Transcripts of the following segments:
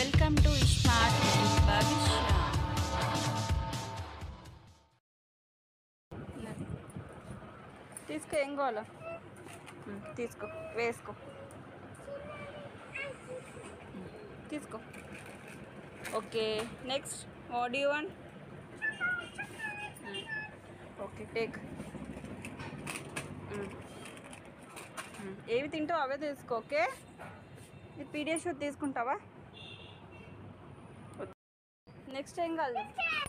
Welcome to smart భవిష్య తీసుకో ఏం కావాలో ఉమ్, తీసుకో వేసుకో ఉమ్, తీసుకో okay next what you want okay take ఏవి తింటావు అవే తీసుకో ఓకే ఇది పీడియాషూర్ తీసుకుంటావా నెక్స్ట్ ఏం కాదు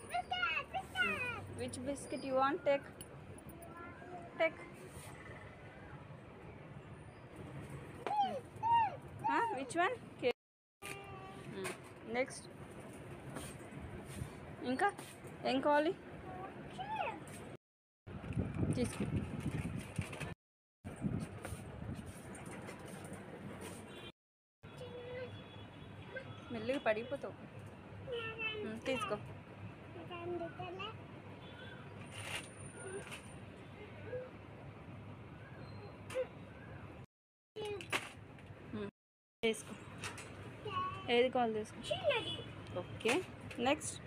which biscuit you want take take which one next ఇంకా ఏం కావాలి తీసుకో మెల్లిగా పడిపోతావు ఉమ్, తీసుకో ఉమ్, తీసుకో ఏది కావాలి తీసుకో ఓకే నెక్స్ట్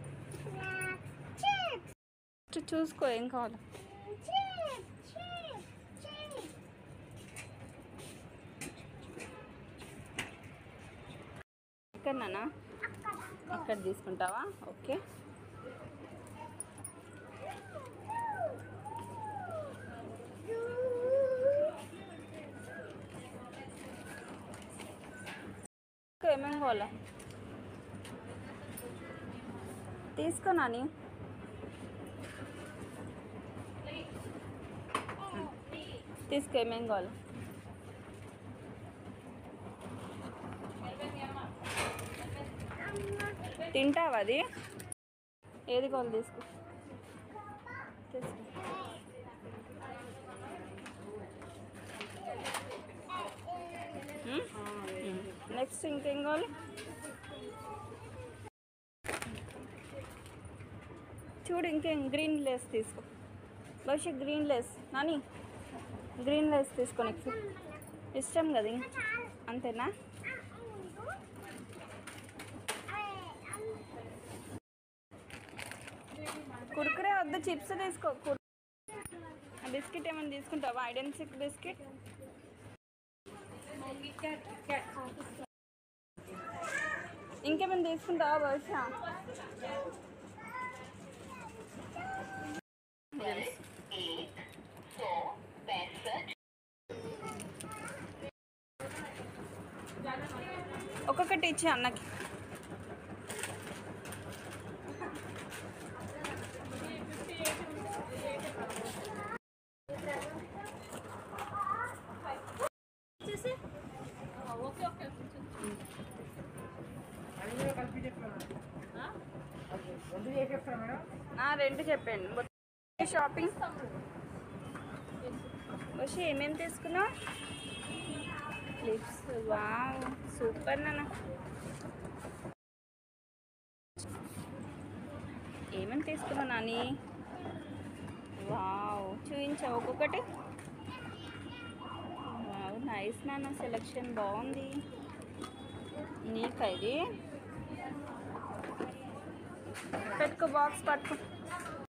చూసుకో ఏం కావాలో ఎక్కడనా అక్కడ తీసుకుంటావా ఓకే ఇంకా ఏమేమి కావాలా తీసుకో నాని తీసుకో ఏమేమి కావాలా తింటావా అది ఏది కావాలి తీసుకో తీసుకో నెక్స్ట్ ఇంకేం కావాలి చూడు ఇంకేం గ్రీన్ లేస్ తీసుకో బహుశా green Lay's Nani green Lay's తీసుకో నెక్స్ట్ ఇష్టం కదా ఇంక? అంతేనా కుడుకురే వద్దు చిప్స్ తీసుకో కుర్- ఆ బిస్కెట్ ఏమైనా తీసుకుంటావా ఐడెన్సిక్ బిస్కెట్ ఇంకేమైనా తీసుకుంటావా బహుశా ఒక్కొక్కటి ఇచ్చి అన్నకి ఆ, రెండు చెప్పండి మొత్తం షాపింగ్ వచ్చి ఏమేమి తీసుకున్నావు క్లిప్స్ వావ్ సూపర్ నాన్న ఏమేమి తీసుకున్నావు నాని వావ్ చూపించావు ఒక్కొక్కటి వావ్ నైస్ నాన్న సెలెక్షన్ బాగుంది నీకా ఇది పెట్టుకో బాక్స్ పట్టుకో